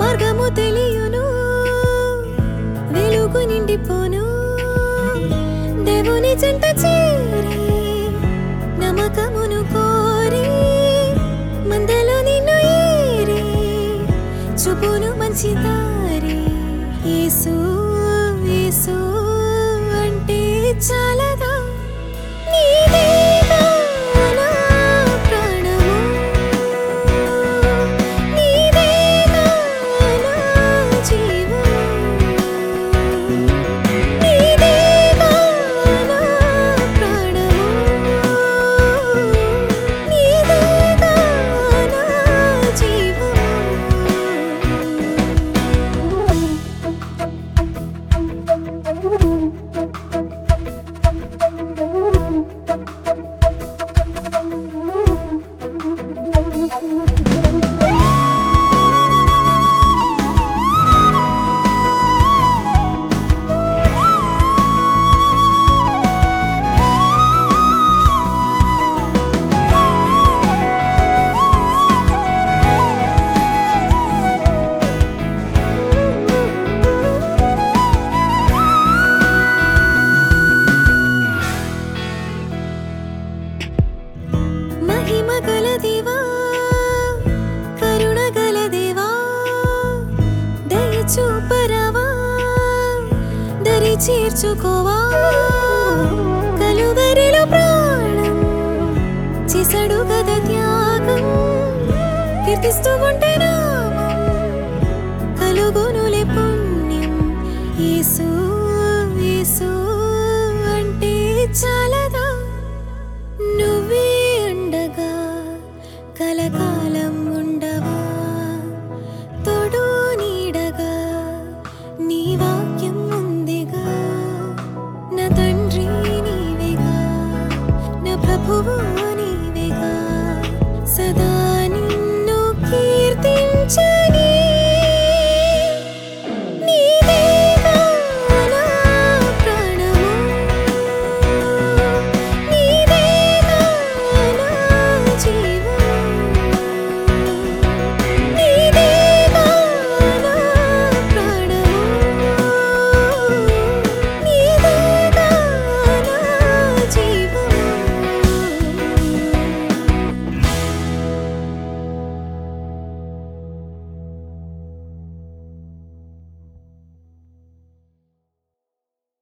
మార్గము తెలియను వెలుగు నిండిపోను దేవుని చెంత చేరి నమ్మకమును కోరి మందలో నిన్ను ఏరి చూపును మంచి దారి యేసు యేసు అంటే చాలదా నీదేగా నా ప్రాణము నీదేగా నా జీవము నీదేగా నా ప్రాణము నీదేగా నా జీవము మహిమ గల దేవా కరుణ గల దేవా దయ చూపరవా దరి చేర్చుకోవా కలువరిలో ప్రాణం చేశాడు గద త్యాగం కీర్తిస్తూ ఉంటే నా